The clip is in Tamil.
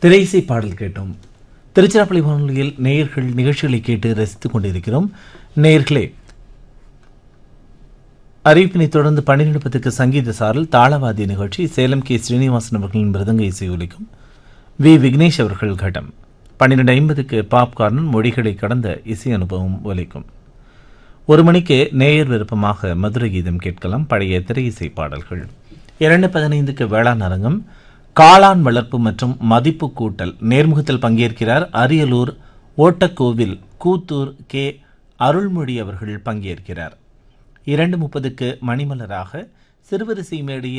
திரையிசை பாடல் கேட்டோம் திருச்சிராப்பள்ளி வானொலியில் நேயர்கள் நிகழ்ச்சிகளை கேட்டு ரசித்துக் கொண்டிருக்கிறோம் நேயர்களே அறிவிப்பினை தொடர்ந்து பன்னிரண்டு பத்துக்கு சங்கீத சாரல் தாளவாதி நிகழ்ச்சி சேலம் கே ஸ்ரீனிவாசன் அவர்களின் மிருதங்க இசை ஒலிக்கும் வி விக்னேஷ் அவர்கள் கட்டம் பன்னிரண்டு ஐம்பதுக்கு பாப்கார்ன் மொழிகளை கடந்த இசை அனுபவம் ஒலிக்கும் ஒரு மணிக்கு நேயர் விருப்பமாக மதுரை கீதம் கேட்கலாம் பழைய திரையிசை பாடல்கள் இரண்டு பதினைந்துக்கு வேளாண் அரங்கம் காளான் வளர்ப்பு மற்றும் மதிப்பு கூட்டல் நேர்முகத்தில் பங்கேற்கிறார் அரியலூர் ஓட்டக்கோவில் கூத்தூர் கே அருள்மொழி அவர்கள் பங்கேற்கிறார் இரண்டு முப்பதுக்கு மணிமலராக சிறுவரிசை மேடையில்